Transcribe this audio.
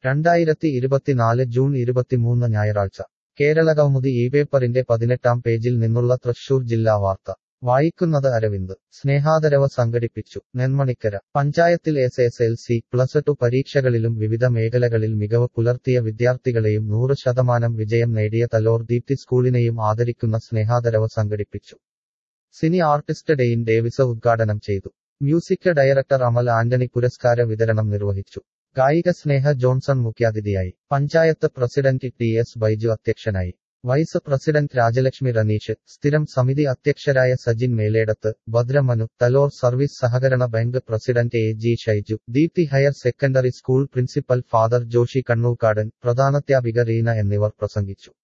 രണ്ടായിരത്തി ഇരുപത്തിനാല് ജൂൺ ഇരുപത്തിമൂന്ന് ഞായറാഴ്ച കേരളകൗമുദി ഈ പേപ്പറിന്റെ പതിനെട്ടാം പേജിൽ നിന്നുള്ള തൃശൂർ ജില്ലാ വാർത്ത വായിക്കുന്നത് അരവിന്ദ് സ്നേഹാദരവ് സംഘടിപ്പിച്ചു നെന്മണിക്കര പഞ്ചായത്തിൽ S S L C plus two പരീക്ഷകളിലും വിവിധ മേഖലകളിൽ മികവ് പുലർത്തിയ വിദ്യാർത്ഥികളെയും നൂറ് ശതമാനം വിജയം നേടിയ തലോർ ദീപ്തി സ്കൂളിനെയും ആദരിക്കുന്ന സ്നേഹാദരവ് സംഘടിപ്പിച്ചു സിനി ആർട്ടിസ്റ്റ് ഡെയിൻ ഡേവിസ് ഉദ്ഘാടനം ചെയ്തു മ്യൂസിക് ഡയറക്ടർ അമൽ ആന്റണി പുരസ്കാര വിതരണം നിർവഹിച്ചു ഗായിക സ്നേഹ ജോൺസൺ മുഖ്യാതിഥിയായി panchayat president T S Baiju അധ്യക്ഷനായി വൈസ് പ്രസിഡന്റ് രാജലക്ഷ്മി റനീഷ് സ്ഥിരം സമിതി അധ്യക്ഷരായ സജിൻ മേലേടത്ത് ഭദ്രമനു തലോർ സർവീസ് സഹകരണ bank president A G Shaiju Deepthi higher secondary school principal father Joshy Kannookadan പ്രധാനാധ്യാപിക റീന എന്നിവർ പ്രസംഗിച്ചു